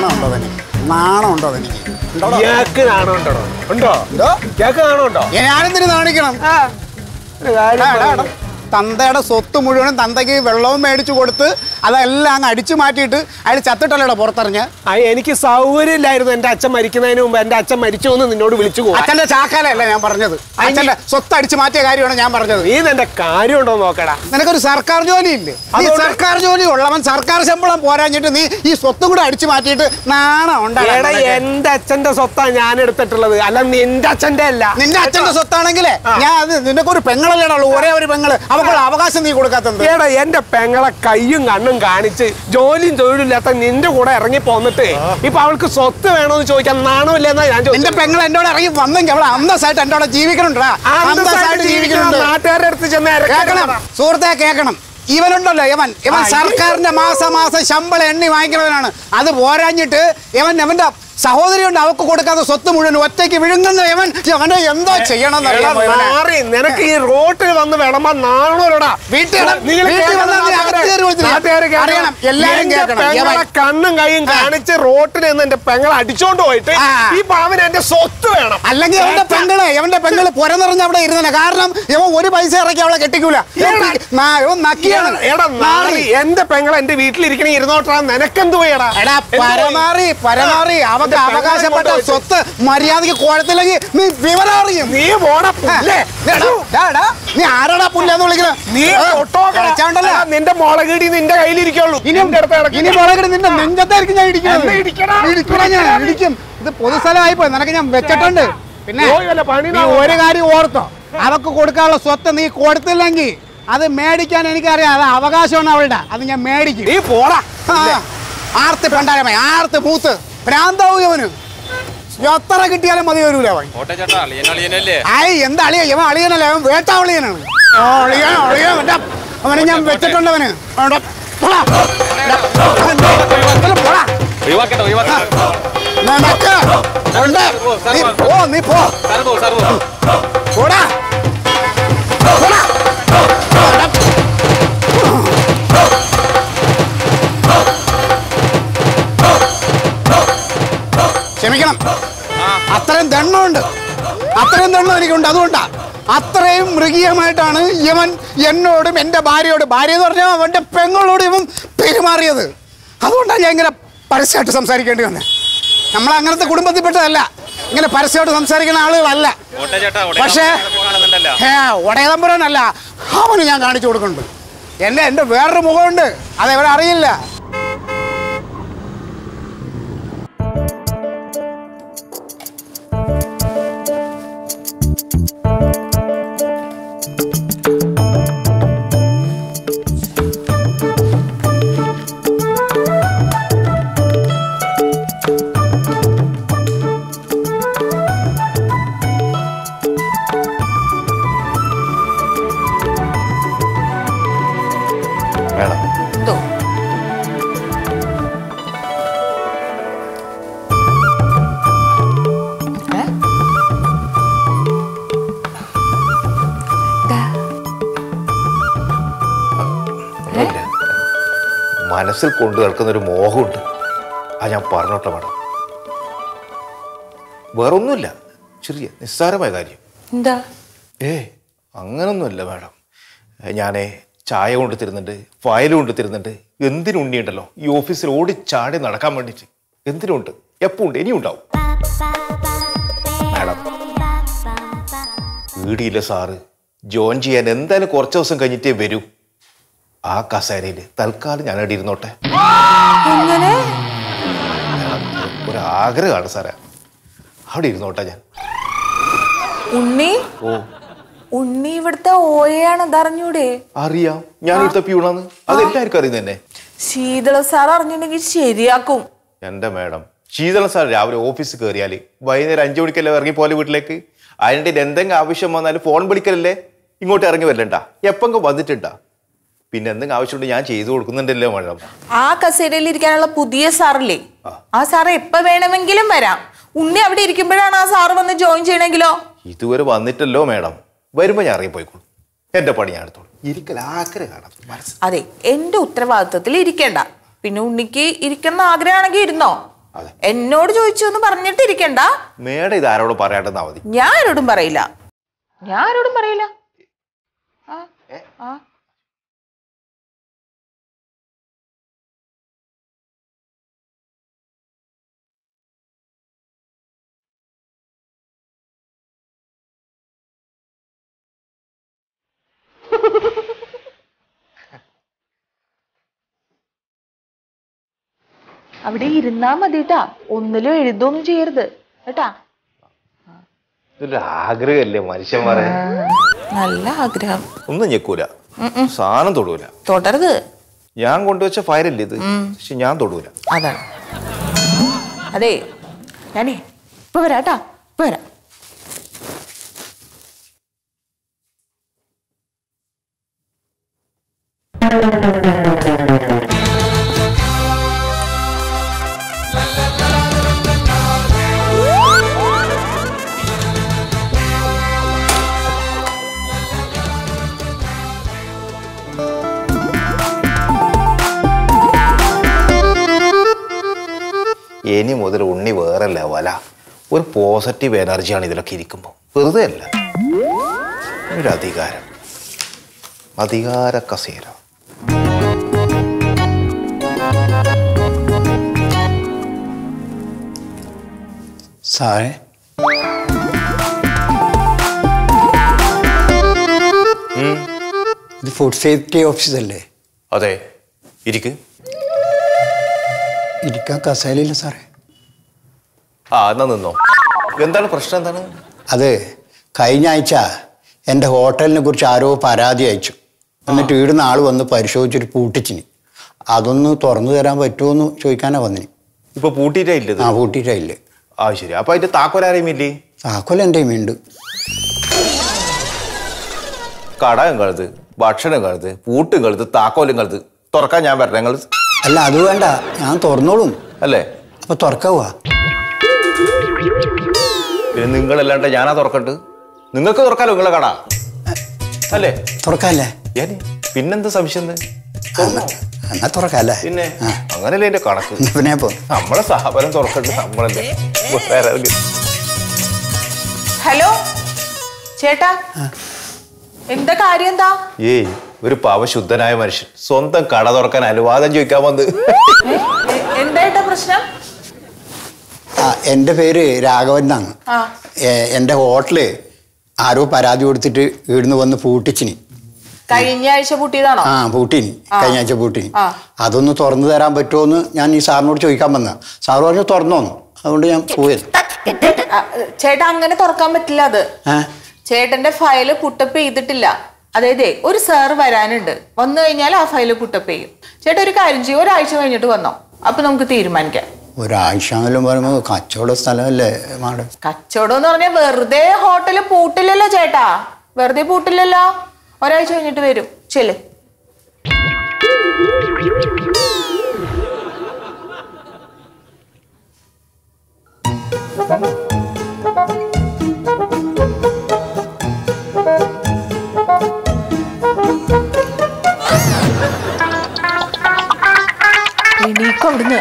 നാണമുണ്ടോ തനിക്ക് നാണമുണ്ടോ തനിക്ക് ഉണ്ടോടോ? ഇയാൾക്ക് നാണമുണ്ടോ ഉണ്ടോ എന്തോ? ഇയാൾക്ക് നാണമുണ്ടോ ഏ, ഞാനെന്തിനു നാണിക്കണം ഒരു കാര്യം എടാ, എടാ, എടാ. പറയ്. തന്തയുടെ സ്വത്ത് മുഴുവനും തന്തയ്ക്ക് വെള്ളവും മേടിച്ചു കൊടുത്ത് അതെല്ലാം അങ്ങ് അടിച്ചു മാറ്റിയിട്ട് അയാൾ ചത്തിട്ടല്ലേടാ പുറത്തെറിഞ്ഞ് ആ എനിക്ക് സൗകര്യമില്ലായിരുന്നു എന്റെ അച്ഛൻ മരിക്കുന്നതിന് മുമ്പ് എന്റെ അച്ഛൻ മരിച്ചു എന്ന് നിന്നോട് വിളിച്ചു പോവാ അച്ഛന്റെ ചാക്കാലല്ല ഞാൻ പറഞ്ഞത് അച്ഛന്റെ സ്വത്ത് അടിച്ചു മാറ്റിയ കാര്യമാണ് ഞാൻ പറഞ്ഞത് നീ നിന്റെ കാര്യമുണ്ടോ നോക്കടാ നിനക്കൊരു സർക്കാർ ജോലി ഇല്ലേ നീ അതുകൊണ്ട്- സർക്കാർ ജോലി ഉള്ളവൻ സർക്കാർ ശമ്പളം പോരാഞ്ഞിട്ട് നീ ഈ സ്വത്ത് കൂടെ അടിച്ചു മാറ്റിയിട്ട് നാണം എടാ ഉണ്ടാ എന്റെ അച്ഛന്റെ സ്വത്താ ഞാൻ എടുത്തിട്ടുള്ളത് അല്ല നിന്റെ അച്ഛന്റെ അല്ല നിന്റെ അച്ഛന്റെ സ്വത്താണെങ്കിലേ ആ. ഞാൻ അത് നിനക്ക് ഒരു പെങ്ങളല്ലേടുള്ളൂ ഒരേ ഒരു പെങ്ങള് അവക്കുള്ള അവകാശം നീ കൊടുക്കാത്തത് എടാ എന്റെ പെങ്ങളെ കയ്യും കണ്ണും കാണിച്ച് ജോലിയും തൊഴിലില്ലാത്ത നിന്റെ കൂടെ ഇറങ്ങി പോന്നിട്ട് ഇപ്പൊ അവൾക്ക് സ്വത്ത് വേണോന്ന് ചോദിക്കാൻ നാണമില്ലെന്നാ ഞാൻ നിന്റെ ചോദിച്ചത്. പെങ്ങൾ എന്നോട് ഇറങ്ങി വന്നെങ്കിൽ അവളെ അന്തസ്സായിട്ട് എന്റെ അവിടെ ജീവിക്കണുണ്ടാ ആ അന്തസ്സായിട്ട് അന്തസ്സായിട്ട് ജീവിക്കണുണ്ട് ജീവിക്കുന്ന നാട്ടുകാരുടെ അടുത്ത് ചെന്ന് കേക്കണം ഇറക്കണം സുഹൃത്തെ കേക്കണം ഇവനുണ്ടല്ലോ ഇവൻ ഇവൻ ആ, ഈ- സർക്കാരിന്റെ മാസം മാസം ശമ്പളം എണ്ണി വാങ്ങിക്കുന്നവനാണ് അത് പോരാഞ്ഞിട്ട് ഇവൻ അവന്റെ സഹോദരിയുണ്ട് അവക്ക് കൊടുക്കാത്ത സ്വത്ത് മുഴുവൻ ഒറ്റയ്ക്ക് വിഴുങ്ങുന്ന ഇവൻ അവനെ എന്തോ ചെയ്യണം എടാ, നാറി, നിനക്ക് ഈ റോട്ടിൽ വന്ന് വിളമ്പാൻ നാണോടാ വീട്ടിൽ വീട്ടിൽ വന്നാൽ നീ അകത്ത് കയറി വിളിച്ചില്ല. അറിയണം, എല്ലാരും കേൾക്കണം. പെങ്ങളെ യവൻ- കണ്ണും കൈയും ആ. കാണിച്ച് റോട്ടിൽ നിന്ന് എന്റെ പെങ്ങളെ അടിച്ചോണ്ട് പോയിട്ട് ആ. ഈ പാവന് എന്റെ സ്വത്ത് വേണം അല്ലെങ്കിൽ അവന്റെ പെങ്ങള് ഇവന്റെ പെങ്ങള് പുരനിറഞ്ഞ് അവിടെ ഇരുന്നെ കാരണം ഇവൻ ഒരു പൈസ ഇറക്കി അവളെ കെട്ടിക്കൂല ഇവൻ എടാ. നാ- ഇവൻ നക്കിയാണ് എടാ, എടാ നാറി എന്റെ പെങ്ങളെ എന്റെ വീട്ടിലിരിക്കണ ഇരുന്നോട്ടാ നിനക്കെന്ത് പോയടാ എടാ പരമാറി പരമാറി അവക്ക് എന്റെ പെങ്ങളെ അവകാശപ്പെട്ട കൊണ്ടുപോയിട്ട്. സ്വത്ത് മര്യാദക്ക് കുഴത്തില്ലെങ്കിൽ നീ വിവരം അറിയും നീ പോടാ പുല്ലേ. എടാ, എടാ, എടാ, നീ ആരാടാ പുല്ലെന്ന് വിളിക്കുന്നത് നീ കളിച്ചാണ്ടല്ലോ തൊട്ടോക്കടാ. നിന്റെ മുളകിടി നിന്റെ കയ്യിലിരിക്കുള്ളൂ ഇനി നിന്റെ അടുത്ത് കിടക്കില്ല. ഇനി മുളകിട് നിന്റെ നെഞ്ചത്തായിരിക്കും ഞാൻ ഇടിക്കുന്നത് എന്നെ ഇടിക്കടാ. ഇടിക്കടാ ഞാൻ ഇടിക്കും ഇത് പൊതുസ്ഥലമായി പോയി നിനക്ക് ഞാൻ വെച്ചിട്ടുണ്ട് പിന്നെ പോയി വല്ല പണി നീ ഒരു കാര്യം ഓർത്തോ അവക്ക് കൊടുക്കാനുള്ള സ്വത്ത് നീ കൊടുത്തില്ലെങ്കിൽ അത് മേടിക്കാൻ എനിക്കറിയാം അത് അവകാശമാണ് അവളുടെ അത് ഞാൻ മേടിക്കും നീ പോടാ ആ, ആർത്ത് പണ്ടാരമായി ആർത്ത് മൂത്ത് ഭ്രാന്താവും ഇവന് എത്ര കിട്ടിയാലും മതി വരൂല അവൻ കോട്ടെ ചേട്ടാ അളിയൻ അളിയനല്ലേ ആയി എന്താ അളിയ ഇവൻ അളിയനല്ല അവൻ വേട്ടാവളിയനാണ് ആ, അളിയൻ അളിയൻ അവന്റെ അവനെ ഞാൻ വെച്ചിട്ടുണ്ട് അവന് അവന്റെ പോടാ. എടാ, അവൻ ദേ, പോടാ. ഒഴിവാക്കട്ടെ ഒഴിവാക്കട്ടെ നിനക്ക് ഉണ്ട്. നീ പോ നീ പോ സാറ് പോ സാറ് പോ പോടാ പോടാ. എടാ. ക്ഷമിക്കണം അത്രയും ദണ്ണമുണ്ട് അത്രയും ദണ്ണം എനിക്കുണ്ട് അതുകൊണ്ടാ അത്രയും മൃഗീയമായിട്ടാണ് ഇവൻ എന്നോടും എൻ്റെ ഭാര്യയോട് ഭാര്യ എന്ന് പറഞ്ഞാൽ അവൻ്റെ പെങ്ങളോട് ഇവൻ പെരുമാറിയത് അതുകൊണ്ടാണ് ഞാൻ ഇങ്ങനെ പരസ്യമായിട്ട് സംസാരിക്കേണ്ടി വന്നത് നമ്മൾ അങ്ങനത്തെ കുടുംബത്തിൽപ്പെട്ടതല്ല ഇങ്ങനെ പരസ്യമായിട്ട് സംസാരിക്കുന്ന ആളുകളല്ല കോട്ടെ ചേട്ടാ പക്ഷേ കാണുന്നുണ്ടല്ലോ ഹേ ഉടയതമ്പുരനല്ല അവന് ഞാൻ കാണിച്ചു കൊടുക്കുന്നുണ്ട് എൻ്റെ എൻ്റെ വേറൊരു മുഖമുണ്ട് അത് ഇവരെ അറിയില്ല വേണം ഒന്നുമില്ല. മനസ്സിൽ കൊണ്ടു നടക്കുന്ന ഒരു മോഹമുണ്ട് അത് ഞാൻ പറഞ്ഞോട്ടെ വേണം വേറൊന്നുമില്ല ചെറിയ നിസ്സാരമായ കാര്യം എന്താ ഏ അങ്ങനൊന്നുമില്ല മാഡം ഞാനേ ചായ കൊണ്ട് തരുന്നുണ്ട് ഫയൽ കൊണ്ട് തരുന്നുണ്ട് എന്തിനും ഉണ്ണിയുണ്ടല്ലോ ഈ ഓഫീസിൽ ഓടി ചാടി നടക്കാൻ വേണ്ടിയിട്ട് എന്തിനുണ്ട് എപ്പോൾ ഉണ്ട് ഇനിയും ഉണ്ടാവും മാഡം വീടിയില്ല സാറ് ജോയിൻ ചെയ്യാൻ എന്തായാലും കുറച്ച് ദിവസം കഴിഞ്ഞിട്ടേ വരൂ ആ കസേരയിൽ തൽക്കാലം ഞാൻ അവിടെ ഇരുന്നോട്ടെ എങ്ങനെ മാഡം ഒരു ആഗ്രഹമാണ് സാറേ അവിടെ ഇരുന്നോട്ടെ ഞാൻ ഉണ്ണി ഓ ഉണ്ണി ഇവിടുത്തെ ഓയാണ് അതറിഞ്ഞൂടെ അറിയാം ഞാൻ ഇവിടുത്തെ പ്യൂണാന്ന് അത് എല്ലാവർക്കും അറിയുന്നത് തന്നെ ശീതള സാർ അറിഞ്ഞിട്ടുണ്ടെങ്കിൽ ശരിയാക്കും എൻ്റെ മാഡം ശീതള സാർ രാവിലെ ഓഫീസിൽ കയറിയാൽ വൈകുന്നേരം അഞ്ചു മണിക്കല്ലേ ഇറങ്ങി പോലെ വീട്ടിലേക്ക് അതിൻ്റെ എന്തെങ്കിലും ആവശ്യം വന്നാലും ഫോൺ വിളിക്കലല്ലേ ഇങ്ങോട്ട് ഇറങ്ങി വരലണ്ട എപ്പെങ്കിലും വന്നിട്ടുണ്ടാ പിന്നെ എന്തെങ്കിലും ആവശ്യമുണ്ട് ഞാൻ ചെയ്തു കൊടുക്കുന്നുണ്ടല്ലോ മാഡം ആ കസേരയിൽ ഇരിക്കാനുള്ള പുതിയ സാറില്ലേ ആ സാറ് എപ്പോ വേണമെങ്കിലും വരാം ഉണ്ണി അവിടെ ഇരിക്കുമ്പോഴാണ് ആ സാറ് വന്ന് ജോയിൻ ചെയ്യണമെങ്കിലോ ഇതുവരെ വന്നിട്ടല്ലോ മാഡം വരുമ്പോൾ ഞാൻ ഇറങ്ങി പോയിക്കോളൂ എൻ്റെ പണി ഞാൻ എടുത്തോളൂ ഇരിക്കൽ ആഗ്രഹമാണ് മനസ്സ് അതെ എന്റെ ഉത്തരവാദിത്വത്തിൽ ഇരിക്കേണ്ട പിന്നെ ഉണ്ണിക്ക് ഇരിക്കണം ആഗ്രഹമാണെങ്കിൽ ഇരുന്നോ അതെ. എന്നോട് ചോദിച്ചു എന്ന് പറഞ്ഞിട്ടിരിക്കണ്ട മേഡം ഇത് ആരോട് പറയാണ്ടെന്നാ മതി ഞാൻ ആരോടും പറയില്ല ഞാൻ ആരോടും പറയില്ല ആ, ആ. അവിടെ ഇരുന്നാ മതി കേട്ടാ ഒന്നിലും എഴുതൊന്നും ചെയ്യരുത് കേട്ടാ ഇതൊരു ആഗ്രഹമല്ലേ മനുഷ്യന്മാരെ നല്ല ആഗ്രഹം ഒന്നും ഞെക്കൂല സാധനം തൊടൂല തുടരുത് ഞാൻ കൊണ്ടുവച്ച ഫയലല്ലേ ഇത് പക്ഷെ ഞാൻ തൊടൂല അതാണ് അതെ ഞാനേ ഇപ്പൊ വരാം കേട്ടാ ഇപ്പൊ വരാം ഇനി മുതൽ ഉണ്ണി വേറെ ലെവല ഒരു പോസിറ്റീവ് എനർജിയാണ് ഇതിലൊക്കെ ഇരിക്കുമ്പോൾ വെറുതെ അല്ല ഒരു അധികാരം അധികാര കസേര സാറേ ഇത് ഫുഡ് സേഫ്റ്റി ഓഫീസല്ലേ അതെ ഇരിക്ക് ഇരിക്കാൻ കസേലയില്ല സാറേ ആ എന്നാ നിന്നോ എന്താണ് പ്രശ്നം എന്താണ് അത് കഴിഞ്ഞ ആഴ്ച എൻ്റെ ഹോട്ടലിനെ കുറിച്ച് ആരോ പരാതി അയച്ചു എന്നിട്ട് ഇവിടുന്ന് ആൾ വന്ന് പരിശോധിച്ചിട്ട് പൂട്ടിച്ചിന് അതൊന്ന് തുറന്നു തരാൻ പറ്റുമോ എന്ന് ചോദിക്കാനാ വന്നിന് ഇപ്പൊ പൂട്ടിയിട്ടേ ഇല്ലത് ആ പൂട്ടിയിട്ടില്ല ആ ശരി അപ്പൊ അതിന്റെ താക്കോലാരെയും ഇല്ലേ താക്കോൽ എൻ്റെ ഉണ്ട് കടകം കഴുത് ഭക്ഷണം കഴുത് പൂട്ടും കഴുത് താക്കോലും കഴുത് തുറക്കാൻ ഞാൻ വരണം നിങ്ങൾ അല്ല അത് വേണ്ട ഞാൻ തുറന്നോളും അല്ലേ അപ്പൊ തുറക്കാവുക പിന്നെ നിങ്ങളല്ലാണ്ട് ഞാനാ തുറക്കണ്ട് നിങ്ങൾക്ക് തുറക്കാലോ നിങ്ങളെ കട അല്ലേ തുറക്കാല്ലേ ഞാൻ പിന്നെന്ത് സംശയം എന്ത്? എന്നാ എന്നാ തുറക്കാല്ലേ പിന്നെ ആ അങ്ങനല്ലേ എന്റെ കണക്ക് എന്നാ പിന്നെ പോ നമ്മളെ സ്ഥാപനം തുറക്കണ്ട് നമ്മളല്ലേ വേറെ ആരെങ്കിലും. ഹലോ ചേട്ടാ എന്താ കാര്യം എന്താ ഏയ് ഒരു പാവശുദ്ധനായ മനുഷ്യൻ സ്വന്തം കട തുറക്കാൻ അനുവാദം ചോദിക്കാൻ വന്ന് ഏ? എ- എന്തായിട്ടാ പ്രശ്നം ആ എൻ്റെ പേര് രാഘവൻ എന്നാണ് ആ ഏ- എൻ്റെ ഹോട്ടല് ആരോ പരാതി കൊടുത്തിട്ട് ഇവിടുന്ന് വന്ന് പൂട്ടിച്ചിനി കഴിഞ്ഞ ആഴ്ച പൂട്ടിയതാണോ ആ പൂട്ടിനി ആ. കഴിഞ്ഞ ആഴ്ച പൂട്ടിനി ആ. അതൊന്ന് തുറന്നു തരാൻ പറ്റുമോ എന്ന് ഞാൻ ഈ സാറിനോട് ചോദിക്കാൻ വന്ന സാറ് പറഞ്ഞു തുറന്നോന്നു അതുകൊണ്ട് ഞാൻ പോയത് ആ, ചേട്ടാ അങ്ങനെ തുറക്കാൻ പറ്റില്ല അത് ഏ ചേട്ടന്റെ ഫയല് പുട്ടപ്പ് ചെയ്തിട്ടില്ല അതായത് ഒരു സാർ വരാനുണ്ട് വന്നു കഴിഞ്ഞാൽ ആ ഫയല് പുട്ടപ്പ് ചെയ്യും ചേട്ടാ ഒരു കാര്യം ചെയ്യും ഒരാഴ്ച കഴിഞ്ഞിട്ട് വന്നോ അപ്പൊ നമുക്ക് തീരുമാനിക്കാം ഒരാഴ്ച എങ്കിലും പറയുമ്പോൾ കച്ചവട സ്ഥലമല്ലേ മാഡം കച്ചവടം എന്ന് പറഞ്ഞാൽ വെറുതെ ഹോട്ടല് പൂട്ടില്ലല്ലോ ചേട്ടാ വെറുതെ പൂട്ടില്ലല്ലോ ഒരാഴ്ച കഴിഞ്ഞിട്ട് വരും ചെല് എണീക്കും അവിടുന്ന്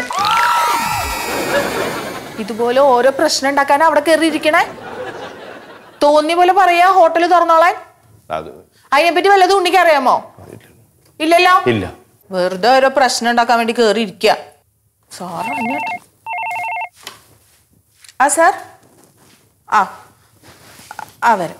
ഇതുപോലെ ഓരോ പ്രശ്നം ഉണ്ടാക്കാൻ അവിടെ കയറി ഇരിക്കണേ തോന്നിയ പോലെ പറയാ ഹോട്ടൽ തുറന്നോളാൻ അത് അതിനെപ്പറ്റി വല്ലതും ഉണ്ണിക്ക് അറിയാമോ ഇല്ലല്ലോ ഇല്ല വെറുതെ ഓരോ പ്രശ്നം ഉണ്ടാക്കാൻ വേണ്ടി കയറി ഇരിക്കുക സാറ് അറിഞ്ഞോട്ടെ ആ സാർ ആ ആ വരാം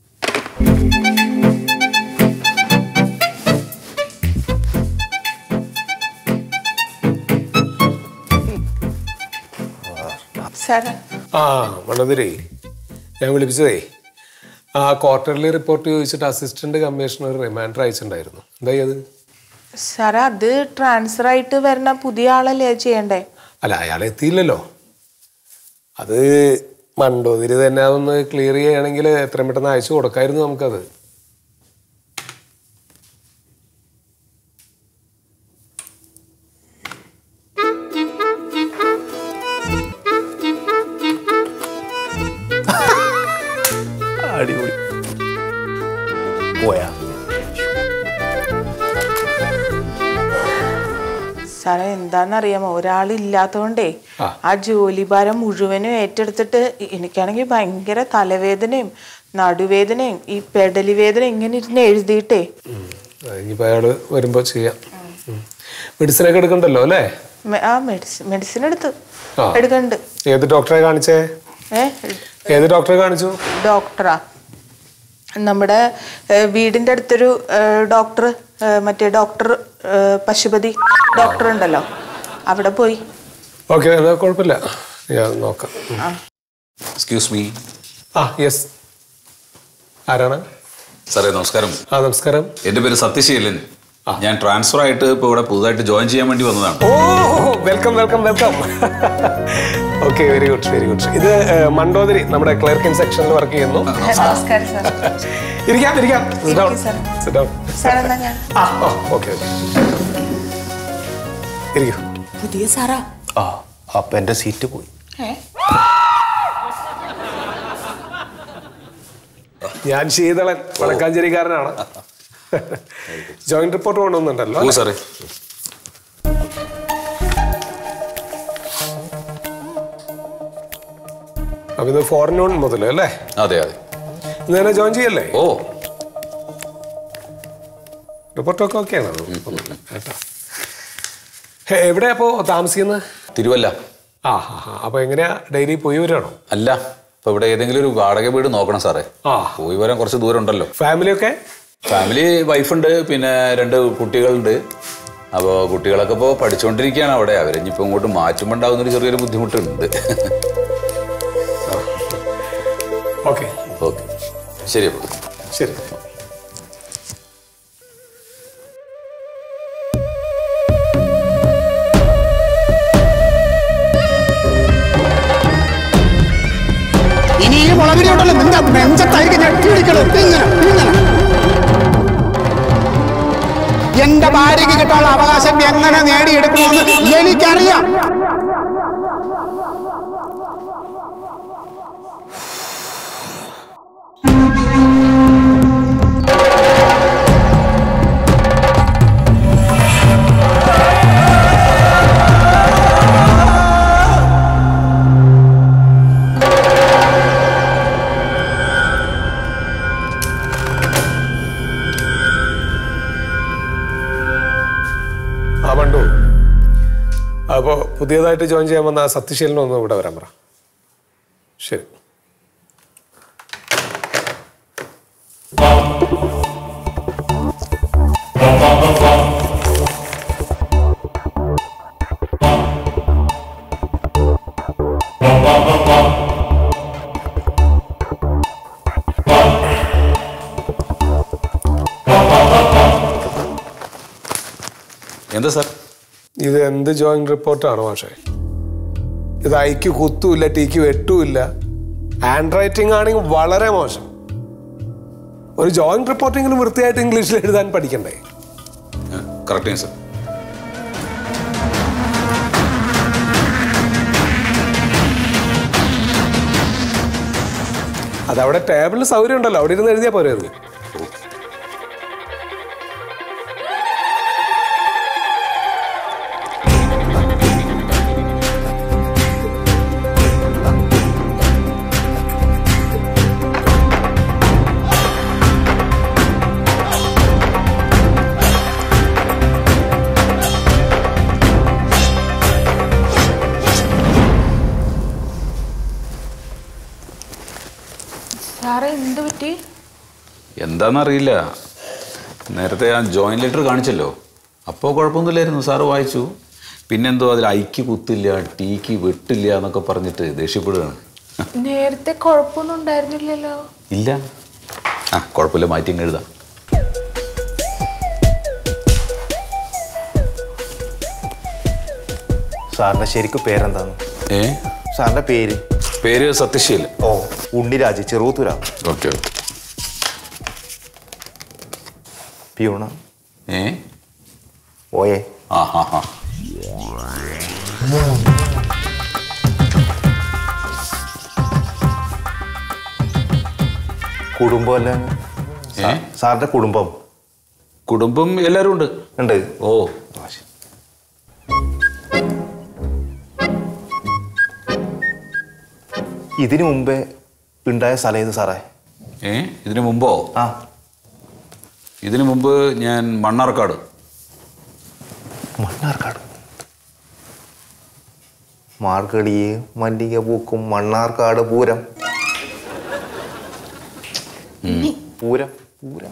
സാർ ആ മണതിരേ ഞാൻ വിളിപ്പിച്ചതേ ആ ക്വാർട്ടർലി റിപ്പോർട്ട് ചോദിച്ചിട്ട് അസിസ്റ്റന്റ് കമ്മീഷണർ റിമാൻഡർ അയച്ചിട്ടുണ്ടായിരുന്നു എന്തായി അത് സാർ അത് ട്രാൻസ്ഫർ ആയിട്ട് വരുന്ന പുതിയ ആളല്ലേ അത് ചെയ്യണ്ടേ അല്ല അയാൾ എത്തിയില്ലല്ലോ അത് മണ്ടോതിരി തന്നെ അതൊന്ന് ക്ലിയർ ചെയ്യുകയാണെങ്കിൽ എത്രയും പെട്ടെന്ന് അയച്ചു കൊടുക്കായിരുന്നു നമുക്കത് അടിപൊളി പോയാ സാറേ എന്താ എന്താണെന്നറിയാമോ ഒരാളില്ലാത്തതുകൊണ്ടേ ആ. ആ ജോലി ഭാരം മുഴുവനും ഏറ്റെടുത്തിട്ട് എനിക്കാണെങ്കിൽ ഭയങ്കര തലവേദനയും നടുവേദനയും ഈ പെടലി വേദന ഇങ്ങനെ ഇരുന്ന് എഴുതിയിട്ടേ ഇനിയിപ്പോൾ അയാൾ വരുമ്പോൾ ചെയ്യാം മെഡിസിനൊക്കെ എടുക്കണ്ടല്ലോ അല്ലേ മെ- ആ മെഡിസിൻ മെഡിസിൻ എടുത്തു ആ. എടുക്കണ്ട് ഏത് ഡോക്ടറെ കാണിച്ചേ ഏ ഏത് ഡോക്ടറെ കാണിച്ചു ഡോക്ടറാ നമ്മുടെ ഏ, വീടിന്റെ അടുത്തൊരു ഏ, ഡോക്ടർ ഏ, മറ്റേ ഡോക്ടർ ഏ, പശുപതി ഡോക്ടർ ഉണ്ടല്ലോ അവിടെ പോയി ഓക്കെ എന്നാൽ കുഴപ്പമില്ല ഞാൻ നോക്കാം ഉം. എക്സ്ക്യൂസ് മീ ആ യെസ് ആരാണ് സാറേ നമസ്കാരം ആ നമസ്കാരം എൻ്റെ പേര് സത്യശീലൻ ഞാൻ ട്രാൻസ്ഫർ ആയിട്ട് ഇപ്പോൾ ഇവിടെ പുതുതായിട്ട് ജോയിൻ ചെയ്യാൻ വേണ്ടി വന്നതാണ് oh welcome welcome welcome okay very good very good ഇത് ഏഹ്, മണ്ടോദരി നമ്മുടെ ക്ലർക്കിൻ സെക്ഷനിൽ വർക്ക് ചെയ്യുന്നു നമസ്കാരം സാർ ഇരിക്കാം ഇരിക്കാം Sit down. sir. Sit down. Sir എന്നാ ഞാൻ ആ ഓ ഓക്കെ ഇരിക്കൂ പുതിയ സാറാ ആ അപ്പൊ എന്റെ സീറ്റ് പോയി ഏ ഞാൻ ശീതളൻ വടക്കാഞ്ചേരിക്കാരനാണ് ജോയിന്റ് റിപ്പോർട്ട് കൊണ്ടുവന്നുണ്ടല്ലോ ഓ സാറേ അപ്പൊ ഇത് ഫോറിനോൺ മുതൽ അല്ലേ അതെ അതെ ഇന്ന് തന്നെ ജോയിൻ ചെയ്യല്ലേ ഓ റിപ്പോർട്ടൊക്കെ ഓക്കെയാണ് കേട്ടോ ഹേ, എവിടെയാ അപ്പോ താമസിക്കുന്നത് തിരുവല്ല ആ ഹാ ഹാ അപ്പൊ എങ്ങനെയാ ഡെയിലി പോയി വരാണോ അല്ല ഇപ്പൊ ഇവിടെ ഏതെങ്കിലും ഒരു വാടക വീട് നോക്കണം സാറേ ആ. പോയി വരാൻ കുറച്ച് ദൂരം ഉണ്ടല്ലോ ഫാമിലിയൊക്കെ ഫാമിലി വൈഫുണ്ട് പിന്നെ രണ്ട് കുട്ടികളുണ്ട് അപ്പോൾ കുട്ടികളൊക്കെ ഇപ്പോൾ പഠിച്ചുകൊണ്ടിരിക്കുകയാണ് അവിടെ അവരിഞ്ഞിപ്പോൾ ഇങ്ങോട്ട് മാറ്റുമ്പോൾ ഉണ്ടാകുന്നൊരു ചെറിയൊരു ബുദ്ധിമുട്ടുണ്ട് ഓക്കെ ഓക്കെ ശരി അപ്പോൾ ശരി ഇനി ഈ മുളകിരി ഉണ്ടല്ലോ നിന്റെ നെഞ്ചത്തായിരിക്കും ഞെട്ടി പിടിക്കണത് ഇങ്ങനെ ഇങ്ങനെ എന്റെ ഭാര്യയ്ക്ക് കിട്ടാനുള്ള അവകാശം എങ്ങനെ നേടിയെടുക്കണമെന്ന് എനിക്കറിയാം ആ പണ്ടു അപ്പോ പുതിയതായിട്ട് ജോയിൻ ചെയ്യാൻ വന്ന ആ സത്യശീലനെ ഒന്ന് ഇവിടെ വരാൻ പറ ശരി എന്താ സാർ ഇത് എന്ത് ജോയിന്റ് റിപ്പോർട്ടാണ് പക്ഷേ ഇത് ഐക്ക് കുത്തുമില്ല ടീക്ക് വെട്ടുമില്ല ഹാൻഡ് റൈറ്റിംഗ് ആണെങ്കിൽ വളരെ മോശം ഒരു ജോയിന്റ് റിപ്പോർട്ടിങ്ങിന് വൃത്തിയായിട്ട് ഇംഗ്ലീഷിൽ എഴുതാൻ പഠിക്കണ്ടേ കറക്റ്റ് സാർ അതവിടെ ടേബിളിൽ സൗകര്യം ഉണ്ടല്ലോ അവിടെ ഇരുന്ന് എഴുതിയാൽ പോരെ അത് സാറേ എന്ത് പറ്റി എന്താണെന്നറിയില്ല നേരത്തെ ആ ജോയിൻ ലെറ്റർ കാണിച്ചല്ലോ അപ്പോൾ കുഴപ്പമൊന്നുമില്ലായിരുന്നു സാറ് വായിച്ചു പിന്നെന്തോ അതിൽ ഐക്ക് കുത്തില്ല ടീക്ക് വെട്ടില്ല എന്നൊക്കെ പറഞ്ഞിട്ട് ദേഷ്യപ്പെടുകയാണ് നേരത്തെ കുഴപ്പമൊന്നും ഉണ്ടായിരുന്നില്ലല്ലോ ഇല്ല ആ കുഴപ്പമില്ല മാറ്റി അങ്ങ് എഴുതാം സാറിന്റെ ശരിക്കും പേരെന്താണ് ഏ സാറിന്റെ പേര് പേര് സത്യശീലൻ ഓ ഉണ്ണിരാജ് ചെറുത്തൂര ഓക്കെ പിയൂണ ഏ ഓയേ ആ ഹാ ഹാ കുടുംബം അല്ല ഏ സാറിന്റെ കുടുംബം കുടുംബം എല്ലാവരും ഉണ്ട് ഉണ്ട് ഓ ഇതിനു മുമ്പേ ഉണ്ടായ സ്ഥലം ഏത് സാറേ ഏ ഇതിനു മുമ്പോ ആ ഇതിനു മുമ്പ് ഞാൻ മണ്ണാർക്കാട് മണ്ണാർക്കാട് മാർഗളിയെ മല്ലിക പൂക്കും മണ്ണാർക്കാട് പൂരം പൂരം പൂരം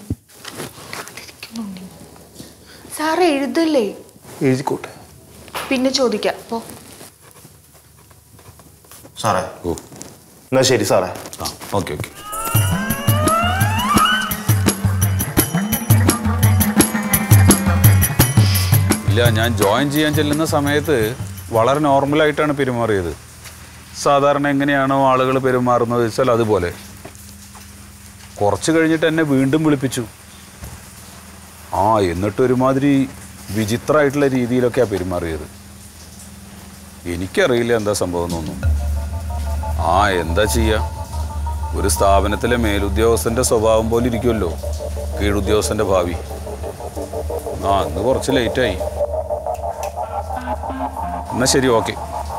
സാറ് എഴുതല്ലേ എഴുതിക്കോട്ടെ പിന്നെ ചോദിക്കാം പോ സാറേ ഓ എന്നാ ശരി സാറേ ആ ഓക്കെ ഓക്കെ ഇല്ല ഞാൻ ജോയിൻ ചെയ്യാൻ ചെല്ലുന്ന സമയത്ത് വളരെ നോർമലായിട്ടാണ് പെരുമാറിയത് സാധാരണ എങ്ങനെയാണോ ആളുകൾ പെരുമാറുന്നത് വെച്ചാൽ അതുപോലെ കുറച്ച് കഴിഞ്ഞിട്ട് എന്നെ വീണ്ടും വിളിപ്പിച്ചു ആ എന്നിട്ട് ഒരുമാതിരി വിചിത്രമായിട്ടുള്ള രീതിയിലൊക്കെയാണ് പെരുമാറിയത് എനിക്കറിയില്ല എന്താ സംഭവം എന്നൊന്നും ആ എന്താ ചെയ്യാ ഒരു സ്ഥാപനത്തിലെ മേലുദ്യോഗസ്ഥന്റെ സ്വഭാവം പോലെ ഇരിക്കുമല്ലോ കീഴുദ്യോഗസ്ഥന്റെ ഭാവി ആ അന്ന് കുറച്ച് ലേറ്റായി എന്നാ ശരി ഓക്കെ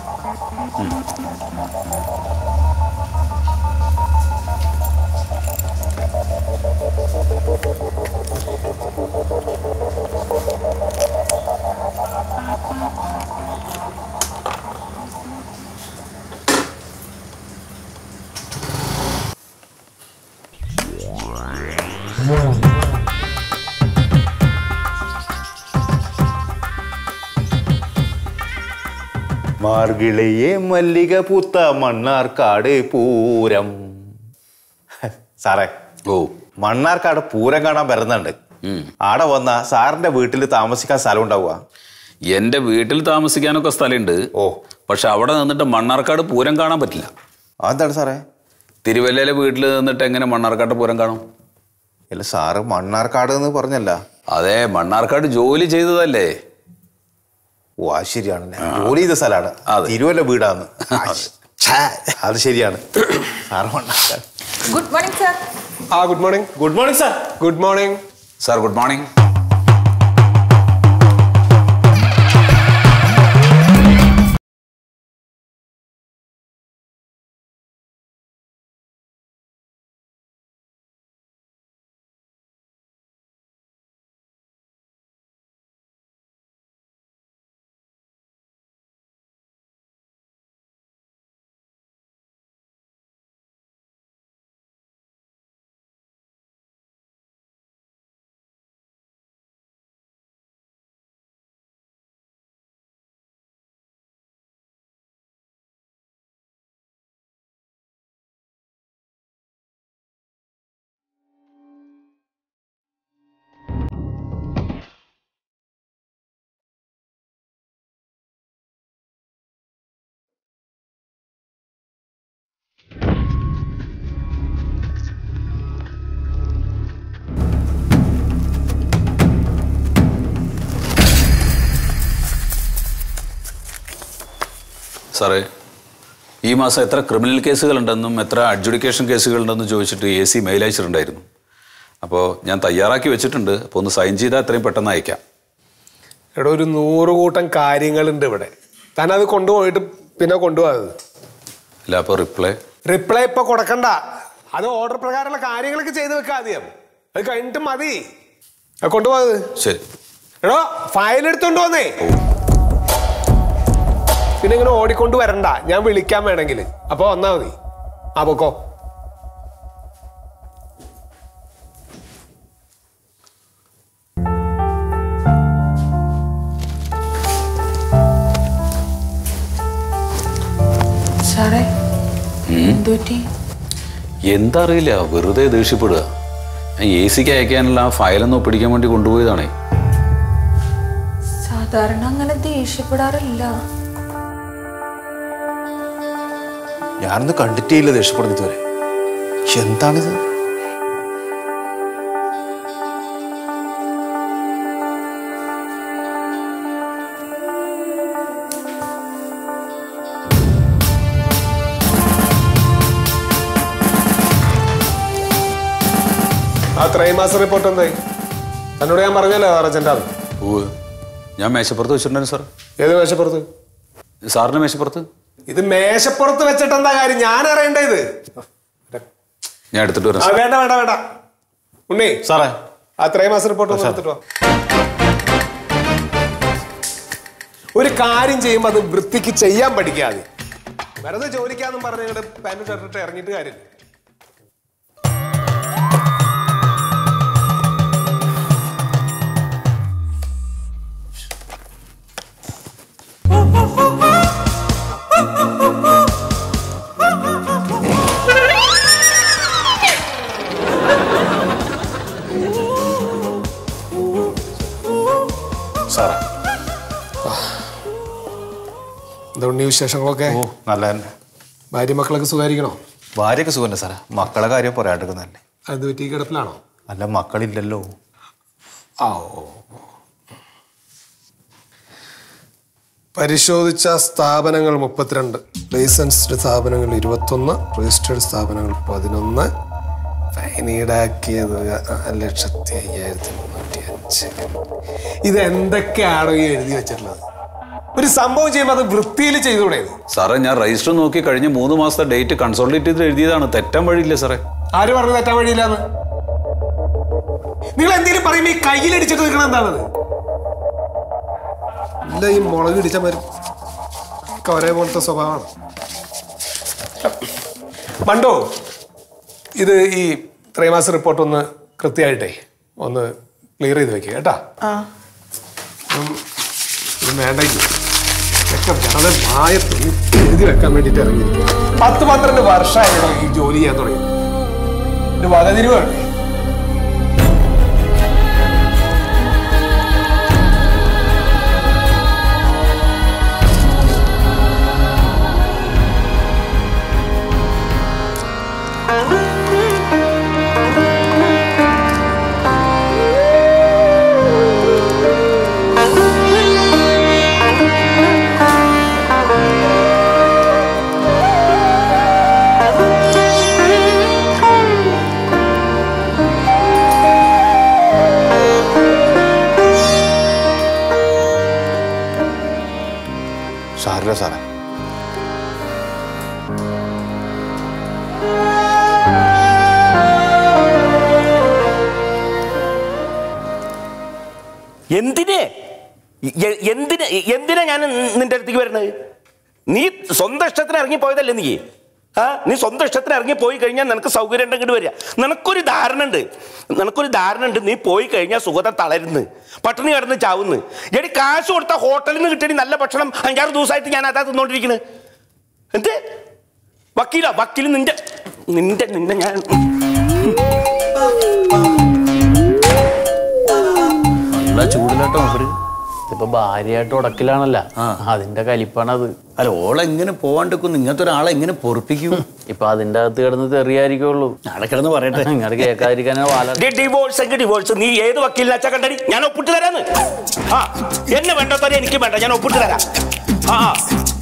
മാർഗിളയെ മല്ലിക പൂത്ത മണ്ണാർക്കാട് പൂരം സാറേ ഓ മണ്ണാർക്കാട് പൂരം കാണാൻ വരുന്നുണ്ട് ഉം. ആടെ വന്ന സാറിന്റെ വീട്ടിൽ താമസിക്കാൻ സ്ഥലം ഉണ്ടാവുക എൻ്റെ വീട്ടിൽ താമസിക്കാനൊക്കെ സ്ഥലമുണ്ട് ഓ പക്ഷെ അവിടെ നിന്നിട്ട് മണ്ണാർക്കാട് പൂരം കാണാൻ പറ്റില്ല അതെന്താണ് സാറേ തിരുവല്ലയിലെ വീട്ടിൽ നിന്നിട്ട് എങ്ങനെ മണ്ണാർക്കാട് പൂരം കാണും അല്ല സാറ് മണ്ണാർക്കാട് എന്ന് പറഞ്ഞല്ല അതെ മണ്ണാർക്കാട് ജോലി ചെയ്തതല്ലേ ഓ അത് ശരിയാണ് ജോലി ചെയ്ത സ്ഥലമാണ് അതെ. തിരുവല്ല വീടാന്ന് ഛേ, അത് ശരിയാണ് sir Mannarkkad good morning sir ആ good morning good morning sir good morning sir good morning സാറേ ഈ മാസം എത്ര ക്രിമിനൽ കേസുകളുണ്ടെന്നും എത്ര അഡ്ജുഡിക്കേഷൻ കേസുകളുണ്ടെന്നും ചോദിച്ചിട്ട് എ സി മെയിൽ അയച്ചിട്ടുണ്ടായിരുന്നു അപ്പോൾ ഞാൻ തയ്യാറാക്കി വെച്ചിട്ടുണ്ട് അപ്പോൾ ഒന്ന് സൈൻ ചെയ്താൽ എത്രയും പെട്ടെന്ന് അയക്കാം എടാ ഒരു നൂറ് കൂട്ടം കാര്യങ്ങളുണ്ട് ഇവിടെ താൻ അത് കൊണ്ടുപോയിട്ട് പിന്നെ കൊണ്ടുപോയത് അല്ല അപ്പോൾ റിപ്ലൈ റിപ്ലൈ ഇപ്പൊ കൊടുക്കണ്ട അത് ഓർഡർ പ്രകാരമുള്ള കാര്യങ്ങളൊക്കെ ചെയ്ത് വെക്കാം ആദ്യം അത് കഴിഞ്ഞിട്ട് മതി അത് കൊണ്ടുപോയത് ശരി എടോ ഫയൽ എടുത്തോണ്ട് വന്നേ പിന്നെ ഇങ്ങനെ ഓടിക്കൊണ്ട് വരണ്ട ഞാൻ വിളിക്കാൻ വേണമെങ്കിൽ അപ്പൊ വന്നാ മതി ആ പൊക്കോ സാറേ എന്തുപറ്റി എന്താ അറിയില്ല വെറുതെ ദേഷ്യപ്പെടുക ഞാൻ എ സിക്ക് അയക്കാനുള്ള ആ ഫയലൊന്ന് ഒപ്പിടിക്കാൻ വേണ്ടി കൊണ്ടുപോയതാണേ സാധാരണ അങ്ങനെ ദേഷ്യപ്പെടാറില്ല ഞാനൊന്ന് കണ്ടിട്ടേ ഇല്ല ദേഷ്യപ്പെടുന്നത് ഇതുവരെ ശ്ശെ, എന്താണിത് ആ ത്രൈമാസ റിപ്പോർട്ട് എന്തായി തന്നോട് ഞാൻ പറഞ്ഞല്ലോ അർജന്റാണ് ഓ ഞാൻ മേശപ്പുറത്ത് വെച്ചിട്ടുണ്ടായിരുന്നു സാർ ഏത് മേശപ്പുറത്ത് സാറിൻ്റെ മേശപ്പുറത്ത് ഇത് മേശപ്പുറത്ത് വെച്ചിട്ട് എന്താ കാര്യം ഞാൻ അറിയണ്ടേ ഇത് ഞാൻ എടുത്തിട്ട് വരാം ആ സാർ. വേണ്ട വേണ്ട വേണ്ട ഉണ്ണി സാറേ ആ ത്രൈമാസ റിപ്പോർട്ട് ഒന്ന് എടുത്തിട്ട് വാ ഒരു കാര്യം ചെയ്യുമ്പോൾ അത് വൃത്തിക്ക് ചെയ്യാൻ പഠിക്കാതെ വെറുതെ ജോലിക്കാന്നും പറഞ്ഞ് നിങ്ങളുടെ പാന്റ് ഷർട്ടിട്ട് ഇറങ്ങിയിട്ട് കാര്യമില്ല സാറേ എന്താ ഉണ്ണി വിശേഷങ്ങളൊക്കെ ഓ നല്ല തന്നെ ഭാര്യ മക്കളൊക്കെ സുഖായിരിക്കണോ ഭാര്യയൊക്കെ സുഖമല്ലേ സാറേ മക്കളെ കാര്യം പറയാണ്ടിരിക്കുന്നല്ലേ അത് പറ്റി കിടപ്പിലാണോ അല്ല മക്കളില്ലല്ലോ ആ ഓ പരിശോധിച്ച സ്ഥാപനങ്ങൾ മുപ്പത്തിരണ്ട് ലൈസൻസ്ഡ് സ്ഥാപനങ്ങൾ ഇരുപത്തൊന്ന് രജിസ്റ്റേർഡ് സ്ഥാപനങ്ങൾ പതിനൊന്ന് ഫൈൻ ഈടാക്കിയത് നാല് ലക്ഷത്തി അയ്യായിരത്തി മുന്നൂറ്റി അഞ്ച് ഇത് എന്തൊക്കെയാണോ ഈ എഴുതി വെച്ചിട്ടുള്ളത് ഒരു സംഭവം ചെയ്യുമ്പോൾ അത് വൃത്തിയിൽ ചെയ്തുകൂടെ ഇത്? സാറേ ഞാൻ രജിസ്റ്റർ നോക്കി കഴിഞ്ഞ മൂന്ന് മാസത്തെ ഡേറ്റ് കൺസോൾട്ടേറ്റ് ചെയ്ത് എഴുതിയതാണ് തെറ്റാൻ വഴിയില്ല സാറേ ആര് പറഞ്ഞു തെറ്റാൻ വഴിയില്ലാന്ന് നിങ്ങൾ എന്തെങ്കിലും പറയുമ്പോ ഈ കയ്യിലടിച്ചിട്ട് നിൽക്കണം എന്താണത് ഇല്ല ഈ മുളക് ഇടിച്ച മരും ഒക്കെ ഒരേപോലത്തെ സ്വഭാവമാണ് മണ്ടോ ഇത് ഈ ത്രൈമാസ റിപ്പോർട്ട് ഒന്ന് കൃത്യമായിട്ടേ ഒന്ന് ക്ലിയർ ചെയ്ത് വെക്കുക കേട്ടാ ആ ഉം, ഇത് വേണ്ട ഇനി. ഇതൊക്കെ വെറുതെ വായത്തൊന്ന് എഴുതി വെക്കാൻ വേണ്ടിട്ട് ഇറങ്ങി പത്ത് പന്ത്രണ്ട് വർഷമായിട്ടോ ഈ ജോലി ചെയ്യാൻ തുടങ്ങി ഒരു വകതിരിവ് വേണ്ടേ സാറില്ല സാറേ എന്തിനെ എ- എന്തിന് എന്തിനാ ഞാൻ നിന്റെ അടുത്തേക്ക് വരുന്നത് നീ സ്വന്തം ഇഷ്ടത്തിന് ഇറങ്ങിപ്പോയതല്ലേ നീ ആ നീ സ്വന്തം ഇഷ്ടത്തിന് ഇറങ്ങി പോയി കഴിഞ്ഞാൽ നിനക്ക് സൗകര്യം ഉണ്ടെങ്കിൽ വരിക നിനക്കൊരു ധാരണ ഉണ്ട് നിനക്കൊരു ധാരണ ഉണ്ട് നീ പോയി കഴിഞ്ഞാൽ സുഖത തളരുന്ന് പട്ടിണി കിടന്ന് ചാവുന്ന് എടി കാശ് കൊടുത്ത ഹോട്ടലിൽ നിന്ന് കിട്ടിയ നല്ല ഭക്ഷണം അഞ്ചാറ് ദിവസമായിട്ട് ഞാൻ അതാ തിന്നോണ്ടിരിക്കുന്നത് എന്ത് വക്കീല വക്കീൽ നിന്റെ നിന്റെ നിന്റെ ഞാൻ നല്ല ചൂടിലാട്ടോ മൂപ്പര് ഇപ്പൊ ഭാര്യയായിട്ട് ഉടക്കിലാണല്ല അതിന്റെ കലിപ്പാണത് അല്ല ഓളെങ്ങനെ പോവാണ്ടിരിക്കും ഇങ്ങനത്തെ ഒരാളെ എങ്ങനെ പൊറപ്പിക്കും ഇപ്പൊ അതിന്റെ അകത്ത് കിടന്ന് തെറിയായിരിക്കുള്ളൂ നാളെ കിടന്ന് പറയട്ടെ ഇങ്ങോട്ട് കേൾക്കാതിരിക്കാനാ വാല ഡിവോഴ്സ് എങ്കിൽ ഡിവോഴ്സ് നീ ഏത് വക്കീലിനാച്ചാ കണ്ടടി ഞാൻ ഒപ്പിട്ട് തരാന്ന് ആ എന്നെ വേണ്ടത്തോരെ എനിക്ക് വേണ്ട ഞാൻ ഒപ്പിട്ട് തരാം ആ ആ.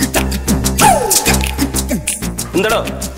എന്താടോ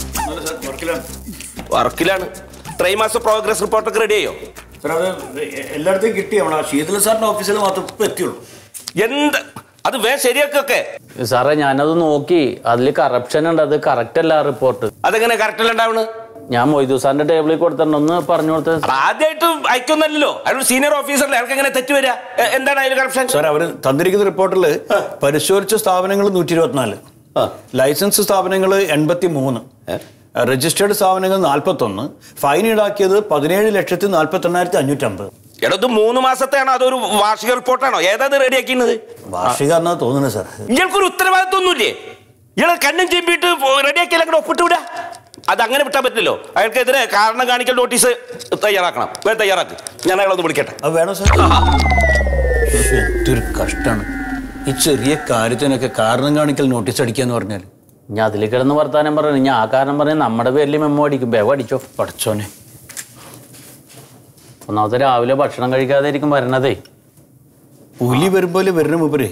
വർക്കിലാണ് ത്രൈമാസ പ്രോഗ്രസ് റിപ്പോർട്ടൊക്കെ റെഡി ചെയ്യോ എല്ലായിടത്തും കിട്ടി നമ്മളെ ശീതല സാറിന്റെ ഓഫീസിൽ മാത്രം ഇപ്പൊ എത്തിയുള്ളൂ എന്ത് അത് വേ ശരിയാക്കൊക്കെ സാറേ ഞാനത് നോക്കി അതിൽ കറപ്ഷൻ ഉണ്ട് അത് കറക്റ്റ് അല്ല റിപ്പോർട്ട് അതെങ്ങനെ കറക്റ്റ് ഉണ്ടാവണ് ഞാൻ മൊയ്തു സാറിന്റെ ടേബിളിൽ കൊടുത്തിട്ടുണ്ട് ഒന്ന് പറഞ്ഞു കൊടുത്തത് ആദ്യമായിട്ട് അയക്കൊന്നല്ലോ അയാൾ സീനിയർ ഓഫീസറിൽ അയാൾക്ക് എങ്ങനെ തെറ്റ് വരിക എ- എന്താണ് അതിൽ കറപ്ഷൻ സാർ അവര് തന്നിരിക്കുന്ന റിപ്പോർട്ടിൽ പരിശോധിച്ച സ്ഥാപനങ്ങൾ നൂറ്റി ഇരുപത്തിനാല് ലൈസൻസ് സ്ഥാപനങ്ങൾ എൺപത്തി മൂന്ന് രജിസ്റ്റേർഡ് സ്ഥാപനങ്ങൾ നാൽപ്പത്തൊന്ന് ഫൈൻ ഈടാക്കിയത് പതിനേഴ് ലക്ഷത്തി നാൽപ്പത്തി എണ്ണായിരത്തി അഞ്ഞൂറ്റമ്പത് എടാ ഇത് മൂന്ന് മാസത്തെയാണോ അതൊരു വാർഷിക റിപ്പോർട്ടാണോ ഏതാ റെഡിയാക്കുന്നത് വാർഷിക എന്നാ തോന്നുന്നത് സാർ ഇയാൾക്കൊരു ഉത്തരവാദിത്വം ഒന്നുമില്ലേ ഇയാളെ കണ്ണും ചെമ്പിട്ട് റെഡിയാക്കി അങ്ങോട്ട് ഒപ്പിട്ട് വിടാ അത് അങ്ങനെ വിട്ടാൻ പറ്റില്ലല്ലോ അയാൾക്കെതിരെ കാരണം കാണിക്കൽ നോട്ടീസ് തയ്യാറാക്കണം വേഗം തയ്യാറാക്ക് ഞാൻ അയാളൊന്ന് വിളിക്കട്ടെ അത് വേണം സാർ ശ്ശെ, എന്തൊരു കഷ്ടാണ് ഈ ചെറിയ കാര്യത്തിനൊക്കെ കാരണം കാണിക്കൽ നോട്ടീസ് അടിക്കാന്ന് പറഞ്ഞാൽ ഞാൻ അതിൽ കിടന്ന് വർത്താനം പറഞ്ഞു ഞാൻ ആ കാരണം പറഞ്ഞ് നമ്മുടെ പേരിൽ മെമ്മോ അടിക്കും ബേവ അടിച്ചോ പഠിച്ചോനെ ഒന്നാമത്തെ രാവിലെ ഭക്ഷണം കഴിക്കാതെ ഇരിക്കും വരണതേ പുലി വരുമ്പോലെ വരുന്ന മൂപ്പരേ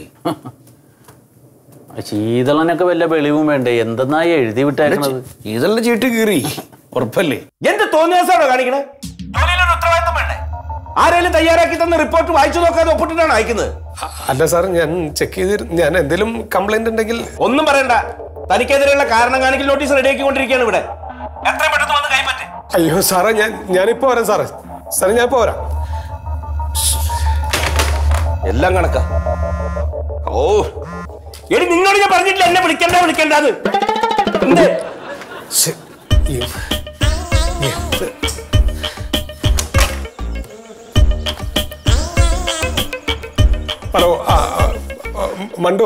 ശീതളനൊക്കെ വല്ല വെളിവും വേണ്ടേ എന്തെന്നാ ഈ എഴുതി വിട്ടേക്കണത് ഇതെല്ലാം ചീട്ട് കീറി ഉറപ്പല്ലേ എന്ത് തോന്നിയാസാണോ കാണിക്കണേ ജോലിയിലൊരു ഉത്തരവാദിത്തം വേണ്ടേ ആരെങ്കിലും തയ്യാറാക്കി തന്ന റിപ്പോർട്ട് വായിച്ചു നോക്കാതെ ഒപ്പിട്ടിട്ടാണ് അയക്കുന്നത് അല്ല സാർ ഞാൻ ചെക്ക് ചെയ്ത് ഞാൻ എന്തെങ്കിലും കംപ്ലൈന്റ് ഉണ്ടെങ്കിൽ ഒന്നും പറയണ്ട തനിക്കെതിരെയുള്ള കാരണം കാണിക്കൽ നോട്ടീസ് റെഡിയാക്കിക്കൊണ്ടിരിക്കുകയാണ് ഇവിടെ എത്രയും പെട്ടെന്ന് വന്ന് കൈപ്പറ്റ് അയ്യോ സാറേ ഞാൻ ഞാനിപ്പോ വരാം സാറേ സാറേ ഞാൻ ഇപ്പോ വരാം എല്ലാം കണക്കാ ഓ എടി നിന്നോട് ഞാൻ പറഞ്ഞിട്ടില്ല എന്നെ വിളിക്കണ്ട വിളിക്കണ്ടെന്ന് എന്തേ ശ്ശെ, ഈ- എന്ത്? ഹലോ ആ, ആ, ആ, മണ്ടു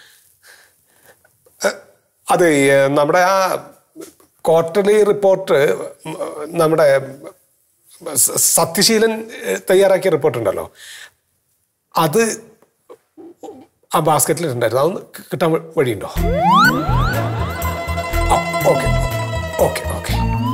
എ, അതെ ഏ, നമ്മുടെ ആ ക്വാർട്ടർലി റിപ്പോർട്ട് ഉം, നമ്മുടെ സ- സത്യശീലൻ ഏ, തയ്യാറാക്കിയ റിപ്പോർട്ട് ഉണ്ടല്ലോ അത് ആ ബാസ്ക്കറ്റിൽ ഉണ്ടായിരുന്നു അതൊന്ന് കിട്ടാൻ വ- വഴിയുണ്ടോ ഓക്കെ ഓക്കെ ഓക്കെ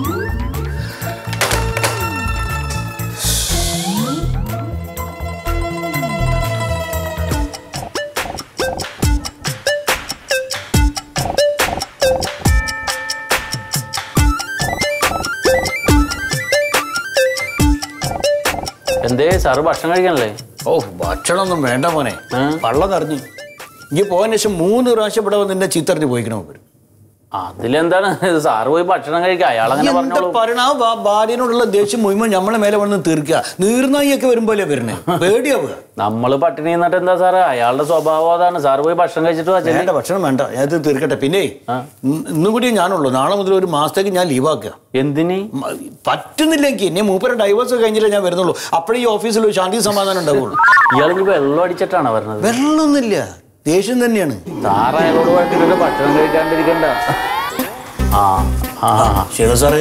എന്തേ സാറ് ഭക്ഷണം കഴിക്കണല്ലേ ഓ ഭക്ഷണമൊന്നും വേണ്ട മോനെ വള്ളം നിറഞ്ഞു ഇനി പോയതിനു ശേഷം മൂന്ന് പ്രാവശ്യം ഇവിടെ വന്ന് എന്നെ ചീത്തറിഞ്ഞ് പോയിക്കണോ മൂപ്പര്. അതിലെന്താണ് സാറ് പോയി ഭക്ഷണം കഴിക്കുക അയാൾ അങ്ങനെ എന്താ പറഞ്ഞോളൂ പറയണ ആ ഭാ- ഭാര്യനോടുള്ള ദേഷ്യം മുഴുവൻ നമ്മളെ മേലെ വന്ന് തീർക്കുക നീർനായിയൊക്കെ വരുമ്പോലെ വരണേ പേടിയാവുക നമ്മള് പട്ടിണി നിന്നിട്ട് എന്താ സാറേ അയാളുടെ സ്വഭാവം അതാണ് സാറ് പോയി ഭക്ഷണം കഴിച്ചിട്ട് വാ, ചെല്ല്. വേണ്ട ഭക്ഷണം വേണ്ട ഞാൻ ഇത് തീർക്കട്ടെ പിന്നെ ഇന്ന് ഇന്നും കൂടി ഞാനുള്ളൂ നാളെ മുതൽ ഒരു മാസത്തേക്ക് ഞാൻ ലീവാക്കുക എന്തിന് പറ്റുന്നില്ലെങ്കിൽ എന്നെ മൂപ്പര ഡൈവേഴ്സ് കഴിഞ്ഞില്ല ഞാൻ വരുന്നുള്ളൂ അപ്പോഴേ ഈ ഓഫീസിൽ ഒരു ശാന്തി സമാധാനം ഉണ്ടാവുള്ളൂ ഇയാളെങ്കിൽ വെള്ളം അടിച്ചിട്ടാണ് പറഞ്ഞത് വെള്ളമൊന്നുമില്ല ദേഷ്യം തന്നെയാണ് സാറ് അയാളോട് വഴക്കിട്ടിട്ട് ഭക്ഷണം കഴിക്കാണ്ടിരിക്കണ്ട ആ ആ ശിവ സാറേ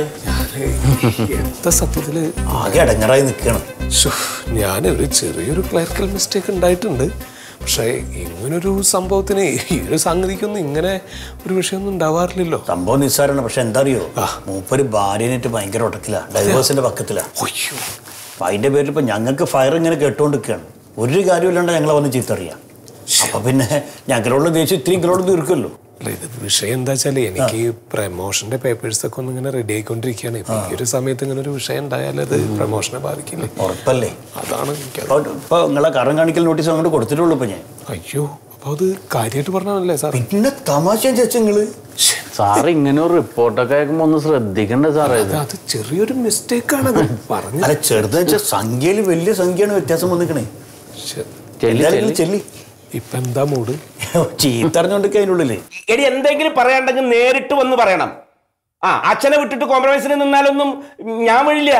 എന്താ സത്യത്തില് ആകെ അടങ്ങറായി നിൽക്കണം ശ്ശോ, ഞാൻ ഒരു ചെറിയൊരു ക്ലർക്കൽ മിസ്റ്റേക്ക് ഉണ്ടായിട്ടുണ്ട് പക്ഷേ ഇങ്ങനൊരു സംഭവത്തിന് ഈ ഒരു സംഗതിക്കൊന്നും ഇങ്ങനെ ഒരു വിഷയമൊന്നും ഉണ്ടാവാറില്ലല്ലോ സംഭവം നിസ്സാരമാണ് പക്ഷെ എന്താ അറിയോ മൂപ്പര് ഭാര്യനായിട്ട് ഭയങ്കര ഉടക്കില്ല ഡൈവേഴ്സിന്റെ പക്കത്തിലാ അയ്യോ അപ്പൊ അതിന്റെ പേരിൽ ഇപ്പൊ ഞങ്ങൾക്ക് ഫയർ ഇങ്ങനെ കേട്ടോണ്ടിരിക്കുകയാണ് ഒരു കാര്യമില്ലാണ്ട് ഞങ്ങളെ വന്ന് ചീത്തറിയാം അപ്പൊ പിന്നെ ഞങ്ങളോട് ദേഷ്യം ഇത്രയും കിലോട് തീർക്കുമല്ലോ അല്ല ഇത് വിഷയം എന്താ വെച്ചാൽ എനിക്ക് പ്രമോഷന്റെ പേപ്പേഴ്സ് ഒക്കെ ഒന്ന് ഇങ്ങനെ റെഡി ആയിക്കൊണ്ടിരിക്കുകയാണ് ഇപ്പൊ ഈ ഒരു സമയത്ത് ഇങ്ങനെ ഒരു വിഷയം ഉണ്ടായാൽ അത് പ്രമോഷനെ ബാധിക്കില്ലേ ഉറപ്പല്ലേ അതാണ് എനിക്കത് അപ്പൊ ഇപ്പൊ നിങ്ങളെ കറം കാണിക്കൽ നോട്ടീസ് അങ്ങോട്ട് കൊടുത്തിട്ടുള്ളൂ ഇപ്പൊ ഞാൻ അയ്യോ അപ്പൊ അത് കാര്യമായിട്ട് പറഞ്ഞല്ലേ സാർ പിന്നെ തമാശ ചേച്ചി നിങ്ങള് സാറ് ഇങ്ങനെ ഒരു റിപ്പോർട്ടൊക്കെ അയക്കുമ്പോ ഒന്ന് ശ്രദ്ധിക്കണ്ടേ സാറേ ഇത് അത് ചെറിയൊരു മിസ്റ്റേക്ക് ആണത് പറഞ്ഞു അല്ല ചെറുതെന്ന് വെച്ചാൽ സംഖ്യയിൽ വലിയ സംഖ്യയാണ് വ്യത്യാസം വന്നിക്കണേ ചെല്ലി എല്ലാവരും ചെല്ലി ചെല്ലി ഇപ്പൊ എന്താ മൂഡ് ചീത്തറിഞ്ഞോണ്ടൊക്കെ അതിനുള്ളില് എടി എന്തെങ്കിലും പറയാണ്ടെങ്കിൽ നേരിട്ട് വന്ന് പറയണം ആ അച്ഛനെ വിട്ടിട്ട് കോംപ്രമൈസിന് നിന്നാലൊന്നും ഞാൻ വഴില്ല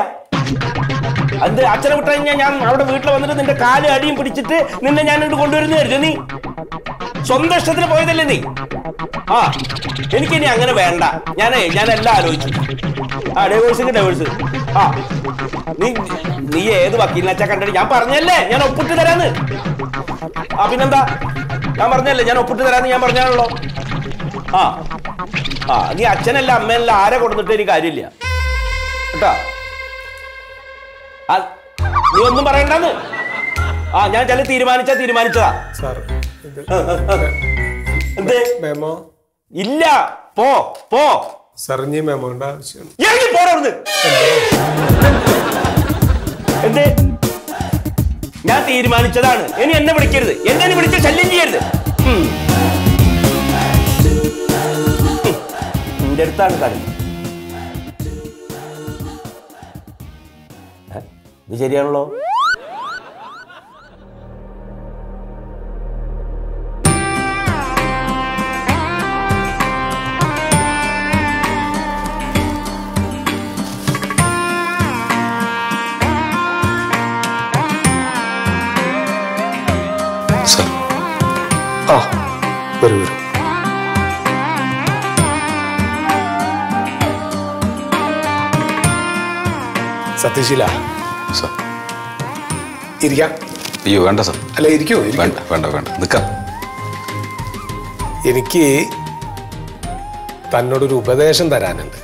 അത് അച്ഛനെ വിട്ട് കഴിഞ്ഞാൽ ഞാൻ അവിടെ വീട്ടിൽ വന്നിട്ട് നിന്റെ കാല് അടിയും പിടിച്ചിട്ട് നിന്നെ ഞാൻ ഇങ്ങോട്ട് കൊണ്ടുവരുന്ന കരുതി നീ സ്വന്തം ഇഷ്ടത്തിന് പോയതല്ലേ നീ ആ എനിക്കിനി അങ്ങനെ വേണ്ട ഞാനേ ഞാൻ എല്ലാം ആലോചിച്ചു ആ ഡൈവേഴ്സിന് ഡൈവേഴ്സ് ആ നീ നീ ഏത് വക്കീലിനച്ചാ കണ്ടിട്ട് ഞാൻ പറഞ്ഞല്ലേ ഞാൻ ഒപ്പിട്ട് തരാന്ന് ആ പിന്നെന്താ ഞാൻ പറഞ്ഞല്ലേ ഞാൻ ഒപ്പിട്ട് തരാന്ന് ഞാൻ പറഞ്ഞാണല്ലോ ആ ആ നീ അച്ഛനല്ല അമ്മയല്ല ആരെ കൊടുത്തിട്ട് ഒരു കാര്യമില്ല കേട്ടാ ആ, നീ ഒന്നും പറയണ്ടെന്ന് ആ ഞാൻ ചില തീരുമാനിച്ചാ തീരുമാനിച്ചതാ സാർ എന്തേ മെമോ ഇല്ല പോ പോ സാർ ഇനി മെമോന്റെ ആവശ്യം ഇറങ്ങി പോടവിടുന്ന് എന്തേ ഞാൻ തീരുമാനിച്ചതാണ് ഇനി എന്നെ വിളിക്കരുത് എന്നെ ഇനി വിളിച്ച് ശല്യം ചെയ്യരുത് ഉം. ഉം. നിന്റെ അടുത്താണ് കളി ഏ? ഇത് ശരിയാണല്ലോ സാർ ആ വരൂ വരൂ സത്യശീല സാർ ഇരിക്കാം അയ്യോ വേണ്ട സാർ അല്ല ഇരിക്കൂ ഇരിക്കൂ. വേണ്ട വേണ്ട വേണ്ട നിൽക്കാം എനിക്ക് തന്നോടൊരു ഉപദേശം തരാനുണ്ട്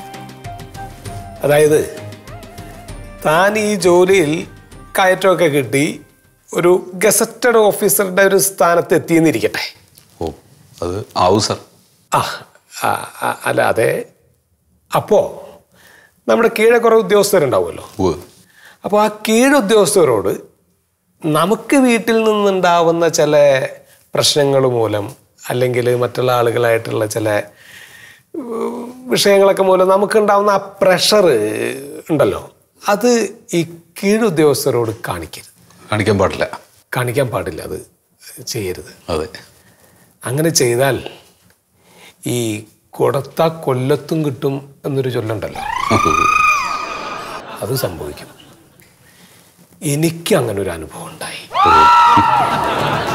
അതായത് താൻ ഈ ജോലിയിൽ കയറ്റമൊക്കെ കിട്ടി ഒരു ഗസറ്റഡ് ഓഫീസറുടെ ഒരു സ്ഥാനത്ത് എത്തിയെന്നിരിക്കട്ടെ ഓ അത് ആവും സാർ ആ ആ, ആ, അല്ല അതെ അപ്പോൾ നമ്മുടെ കീഴെ കുറേ ഉദ്യോഗസ്ഥരുണ്ടാവുമല്ലോ ഓ അപ്പോൾ ആ കീഴുദ്യോഗസ്ഥരോട് നമുക്ക് വീട്ടിൽ നിന്നുണ്ടാവുന്ന ചില പ്രശ്നങ്ങൾ മൂലം അല്ലെങ്കിൽ മറ്റുള്ള ആളുകളായിട്ടുള്ള ചില ഉം, വിഷയങ്ങളൊക്കെ മൂലം നമുക്കുണ്ടാവുന്ന ആ പ്രഷർ ഉണ്ടല്ലോ അത് ഈ കീഴുദ്യോഗസ്ഥരോട് കാണിക്കരുത് കാണിക്കാൻ പാടില്ല കാണിക്കാൻ പാടില്ല അത് ചെയ്യരുത് അതെ അങ്ങനെ ചെയ്താൽ ഈ കൊടുത്ത കൊല്ലത്തും കിട്ടും എന്നൊരു ചൊല്ലുണ്ടല്ലോ അത് സംഭവിക്കും എനിക്ക് അങ്ങനെ ഒരു അനുഭവം ഉണ്ടായി